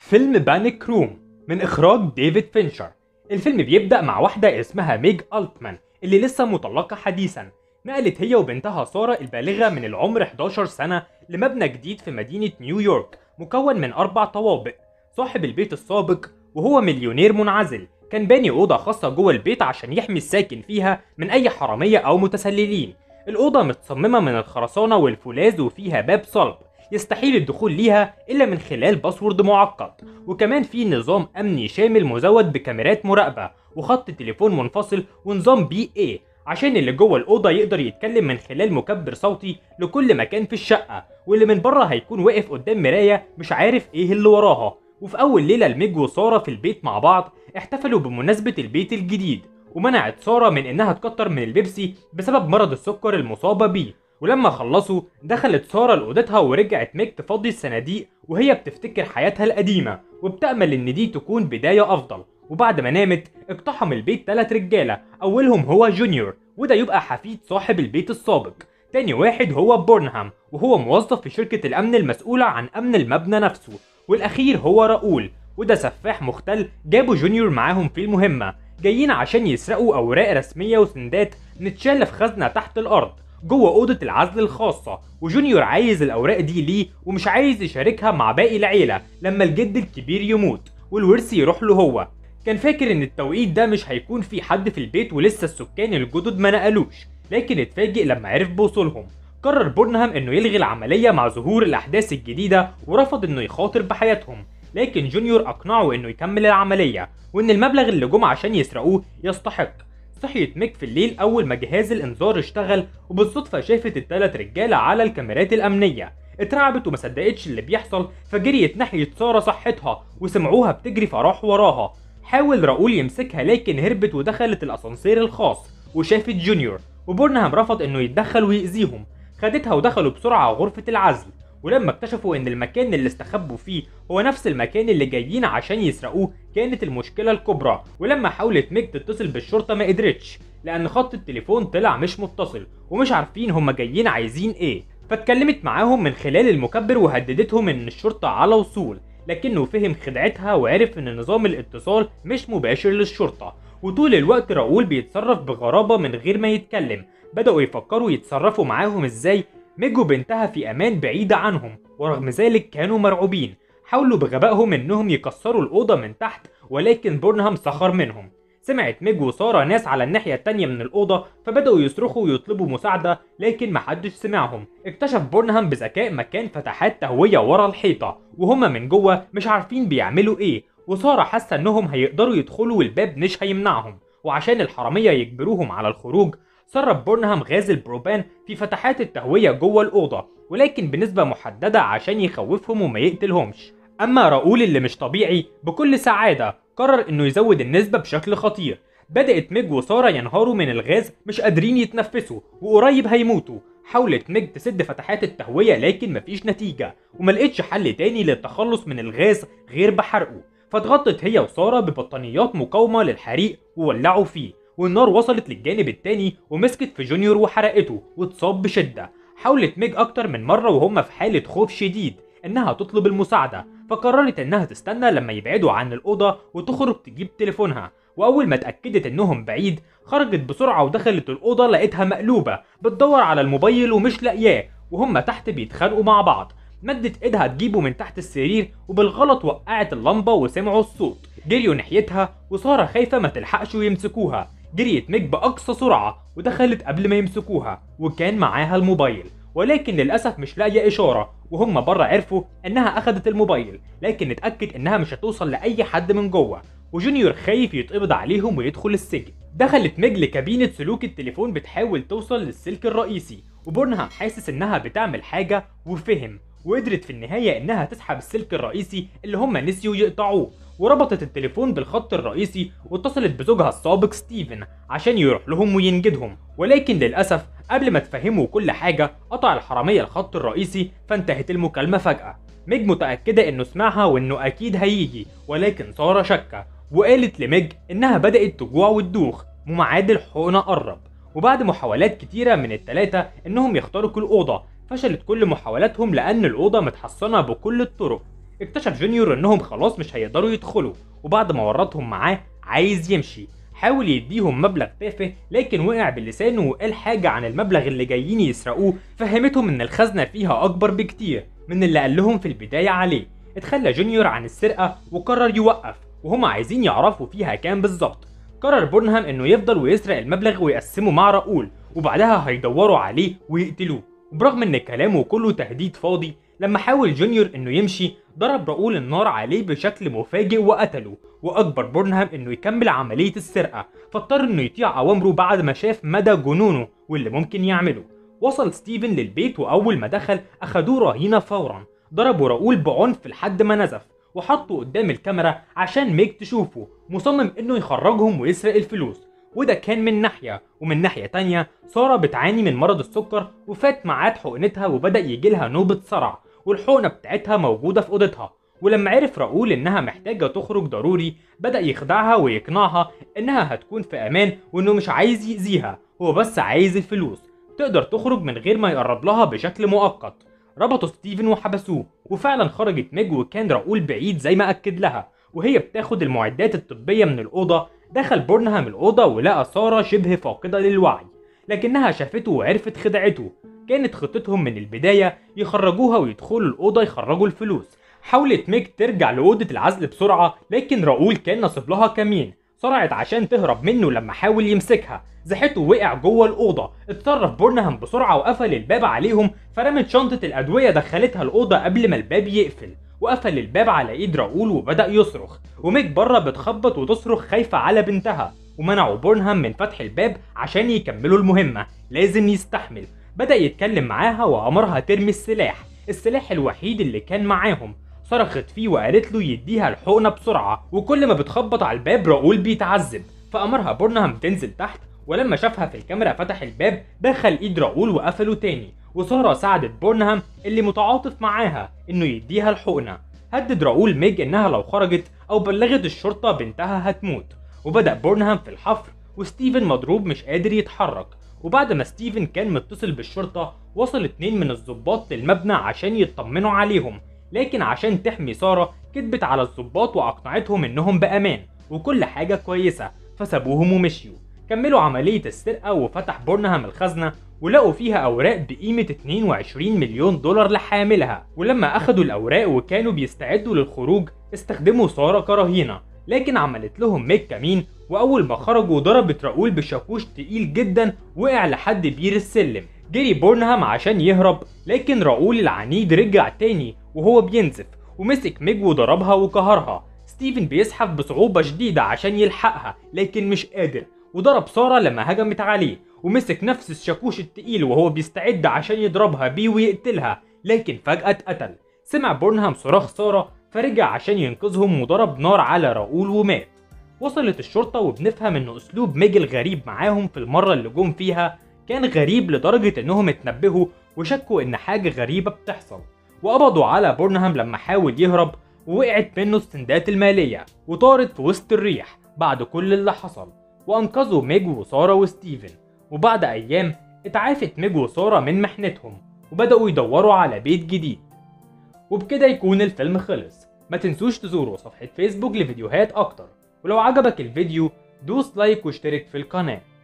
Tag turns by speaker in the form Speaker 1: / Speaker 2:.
Speaker 1: فيلم بانيك روم من إخراج ديفيد فينشر الفيلم بيبدأ مع واحدة اسمها ميج ألتمان اللي لسه مطلقة حديثا نقلت هي وبنتها سارة البالغة من العمر 11 سنة لمبنى جديد في مدينة نيويورك مكون من أربع طوابق صاحب البيت السابق وهو مليونير منعزل كان باني أوضة خاصة جوه البيت عشان يحمي الساكن فيها من أي حرامية أو متسللين الأوضة متصممة من الخرسانة والفولاذ وفيها باب صلب يستحيل الدخول ليها إلا من خلال باسورد معقد وكمان في نظام أمني شامل مزود بكاميرات مراقبة وخط تليفون منفصل ونظام بي اي عشان اللي جوه الأوضة يقدر يتكلم من خلال مكبر صوتي لكل مكان في الشقة واللي من بره هيكون واقف قدام مراية مش عارف ايه اللي وراها وفي أول ليلة الميج وسارة في البيت مع بعض احتفلوا بمناسبة البيت الجديد ومنعت سارة من إنها تكتر من البيبسي بسبب مرض السكر المصابة بيه ولما خلصوا دخلت سارة لأوضتها ورجعت ميك تفضي الصناديق وهي بتفتكر حياتها القديمة وبتأمل إن دي تكون بداية أفضل وبعد ما نامت اقتحم البيت تلات رجالة أولهم هو جونيور وده يبقى حفيد صاحب البيت السابق تاني واحد هو بورنهام وهو موظف في شركة الأمن المسؤولة عن أمن المبنى نفسه والأخير هو راؤول وده سفاح مختل جابوا جونيور معاهم في المهمة جايين عشان يسرقوا أوراق رسمية وسندات متشالة في خزنة تحت الأرض جوه أوضة العزل الخاصة وجونيور عايز الأوراق دي ليه ومش عايز يشاركها مع باقي العيلة لما الجد الكبير يموت والورث يروح له هو كان فاكر ان التوقيت ده مش هيكون في حد في البيت ولسه السكان الجدد ما نقلوش لكن اتفاجئ لما عرف بوصولهم قرر بورنهام انه يلغي العملية مع ظهور الاحداث الجديدة ورفض انه يخاطر بحياتهم لكن جونيور اقنعه انه يكمل العملية وان المبلغ اللي جم عشان يسرقوه يستحق صحيت ميك في الليل اول ما جهاز الانذار اشتغل وبالصدفة شافت التلات رجالة على الكاميرات الامنية اترعبت وما صدقتش اللي بيحصل فجريت ناحية سارة صحتها وسمعوها بتجري فراح وراها حاول راؤول يمسكها لكن هربت ودخلت الاسانسير الخاص وشافت جونيور وبورنهام رفض انه يتدخل ويأذيهم خدتها ودخلوا بسرعة غرفة العزل ولما اكتشفوا ان المكان اللي استخبوا فيه هو نفس المكان اللي جايين عشان يسرقوه كانت المشكلة الكبرى ولما حاولت ميك تتصل بالشرطة ما قدرتش لان خط التليفون طلع مش متصل ومش عارفين هما جايين عايزين ايه فاتكلمت معاهم من خلال المكبر وهددتهم ان الشرطة على وصول لكنه فهم خدعتها وعرف ان نظام الاتصال مش مباشر للشرطة وطول الوقت راؤول بيتصرف بغرابة من غير ما يتكلم بدأوا يفكروا يتصرفوا معاهم ازاي ميج وبنتها في امان بعيدة عنهم ورغم ذلك كانوا مرعوبين حاولوا بغبائهم انهم يكسروا الأوضة من تحت ولكن بورنهام سخر منهم سمعت ميج وسارة ناس على الناحية التانية من الأوضة فبدأوا يصرخوا ويطلبوا مساعدة لكن محدش سمعهم اكتشف بورنهام بذكاء مكان فتحات تهوية ورا الحيطة وهما من جوه مش عارفين بيعملوا ايه وسارة حاسة انهم هيقدروا يدخلوا والباب مش هيمنعهم وعشان الحرامية يجبروهم على الخروج سرب بورنهام غاز البروبان في فتحات التهوية جوه الأوضة ولكن بنسبة محددة عشان يخوفهم وما يقتلهمش أما راؤول اللي مش طبيعي بكل سعادة قرر إنه يزود النسبة بشكل خطير بدأت ميج وسارة ينهاروا من الغاز مش قادرين يتنفسوا وقريب هيموتوا حاولت ميج تسد فتحات التهوية لكن مفيش نتيجة وملقتش حل تاني للتخلص من الغاز غير بحرقه فاتغطت هي وسارة ببطانيات مقاومة للحريق وولعوا فيه والنار وصلت للجانب التاني ومسكت في جونيور وحرقته واتصاب بشدة حاولت ميج أكتر من مرة وهم في حالة خوف شديد إنها تطلب المساعدة فقررت إنها تستنى لما يبعدوا عن الأوضة وتخرج تجيب تليفونها وأول ما اتأكدت إنهم بعيد خرجت بسرعة ودخلت الأوضة لقيتها مقلوبة بتدور على الموبايل ومش لاقياه وهم تحت بيتخانقوا مع بعض مدت ايدها تجيبه من تحت السرير وبالغلط وقعت اللمبة وسمعوا الصوت جريوا ناحيتها وسارة خايفة ما تلحقش ويمسكوها جريت ميج بأقصى سرعة ودخلت قبل ما يمسكوها وكان معاها الموبايل ولكن للأسف مش لاقية إشارة وهم بره عرفوا إنها أخدت الموبايل لكن اتأكد إنها مش هتوصل لأي حد من جوه وجونيور خايف يتقبض عليهم ويدخل السجن دخلت ميج لكابينة سلوك التليفون بتحاول توصل للسلك الرئيسي وبورنهام حاسس إنها بتعمل حاجة وفهم وقدرت في النهاية إنها تسحب السلك الرئيسي اللي هم نسيوا يقطعوه وربطت التليفون بالخط الرئيسي واتصلت بزوجها السابق ستيفن عشان يروح لهم وينجدهم ولكن للأسف قبل ما تفهموا كل حاجة قطع الحرامية الخط الرئيسي فانتهت المكالمة فجأة ميج متأكدة إنه سمعها وإنه أكيد هيجي ولكن سارة شاكة وقالت لميج إنها بدأت تجوع وتدوخ وميعاد الحقنة قرب وبعد محاولات كتيرة من التلاتة إنهم يخترقوا الأوضة فشلت كل محاولاتهم لأن الأوضة متحصنة بكل الطرق اكتشف جونيور انهم خلاص مش هيقدروا يدخلوا وبعد ما ورطهم معاه عايز يمشي حاول يديهم مبلغ تافه لكن وقع بلسانه وقال حاجة عن المبلغ اللي جايين يسرقوه فهمتهم ان الخزنة فيها اكبر بكتير من اللي قال لهم في البداية عليه اتخلى جونيور عن السرقة وقرر يوقف وهما عايزين يعرفوا فيها كام بالظبط قرر بورنهام انه يفضل ويسرق المبلغ ويقسمه مع راؤول وبعدها هيدوروا عليه ويقتلوه وبرغم ان كلامه كله تهديد فاضي لما حاول جونيور انه يمشي ضرب راؤول النار عليه بشكل مفاجئ وقتله واجبر بورنهام انه يكمل عمليه السرقه فاضطر انه يطيع اوامره بعد ما شاف مدى جنونه واللي ممكن يعمله وصل ستيفن للبيت واول ما دخل اخدوه رهينه فورا ضربوا راؤول بعنف لحد ما نزف وحطه قدام الكاميرا عشان ميج تشوفه مصمم انه يخرجهم ويسرق الفلوس وده كان من ناحية ومن ناحية تانية سارة بتعاني من مرض السكر وفات ميعاد حقنتها وبدأ يجيلها نوبة صرع والحقنة بتاعتها موجودة في أوضتها ولما عرف راؤول إنها محتاجة تخرج ضروري بدأ يخدعها ويقنعها إنها هتكون في أمان وإنه مش عايز يأذيها هو بس عايز الفلوس تقدر تخرج من غير ما يقرب لها بشكل مؤقت ربطوا ستيفن وحبسوه وفعلا خرجت ميج وكان راؤول بعيد زي ما أكد لها وهي بتاخد المعدات الطبية من الأوضة دخل بورنهام الأوضة ولقى سارة شبه فاقدة للوعي لكنها شافته وعرفت خدعته كانت خطتهم من البداية يخرجوها ويدخلوا الأوضة يخرجوا الفلوس حاولت ميك ترجع لأوضة العزل بسرعة لكن راؤول كان نصب لها كمين صرعت عشان تهرب منه لما حاول يمسكها زحته وقع جوه الأوضة اتصرف بورنهام بسرعة وقفل الباب عليهم فرمت شنطة الأدوية دخلتها الأوضة قبل ما الباب يقفل وقفل الباب على ايد راؤول وبدأ يصرخ وميك بره بتخبط وتصرخ خايفة على بنتها ومنعوا بورنهام من فتح الباب عشان يكملوا المهمة لازم يستحمل بدأ يتكلم معاها وأمرها ترمي السلاح السلاح الوحيد اللي كان معاهم صرخت فيه وقالت له يديها الحقنة بسرعة وكل ما بتخبط على الباب راؤول بيتعذب فأمرها بورنهام تنزل تحت ولما شافها في الكاميرا فتح الباب دخل ايد راؤول وقفله تاني وسارة ساعدت بورنهام اللي متعاطف معاها انه يديها الحقنة هدد راؤول ميج انها لو خرجت او بلغت الشرطة بنتها هتموت وبدأ بورنهام في الحفر وستيفن مضروب مش قادر يتحرك وبعد ما ستيفن كان متصل بالشرطة وصل اتنين من الضباط للمبنى عشان يطمنوا عليهم لكن عشان تحمي سارة كدبت على الضباط وأقنعتهم إنهم بأمان وكل حاجة كويسة فسابوهم ومشيوا كملوا عملية السرقة وفتح بورنهام الخزنة ولقوا فيها أوراق بقيمة 22 مليون دولار لحاملها ولما أخدوا الأوراق وكانوا بيستعدوا للخروج استخدموا سارة كرهينة لكن عملت لهم ميك كمين وأول ما خرجوا ضربت راؤول بشاكوش تقيل جدا وقع لحد بير السلم جري بورنهام عشان يهرب لكن راؤول العنيد رجع تاني وهو بينزف ومسك ميج وضربها وقهرها ستيفن بيزحف بصعوبة شديدة عشان يلحقها لكن مش قادر وضرب سارة لما هجمت عليه ومسك نفس الشاكوش التقيل وهو بيستعد عشان يضربها بيه ويقتلها لكن فجأة اتقتل سمع بورنهام صراخ سارة فرجع عشان ينقذهم وضرب نار على راؤول ومات وصلت الشرطة وبنفهم ان اسلوب ميج الغريب معاهم في المرة اللي جم فيها كان غريب لدرجة انهم اتنبهوا وشكوا ان حاجة غريبة بتحصل وقبضوا على بورنهام لما حاول يهرب ووقعت منه السندات المالية وطارت في وسط الريح بعد كل اللي حصل وأنقذوا ميج وسارة وستيفن وبعد أيام اتعافت ميج وسارة من محنتهم وبدأوا يدوروا على بيت جديد وبكده يكون الفيلم خلص ما تنسوش تزوروا صفحة فيسبوك لفيديوهات أكتر ولو عجبك الفيديو دوس لايك واشترك في القناة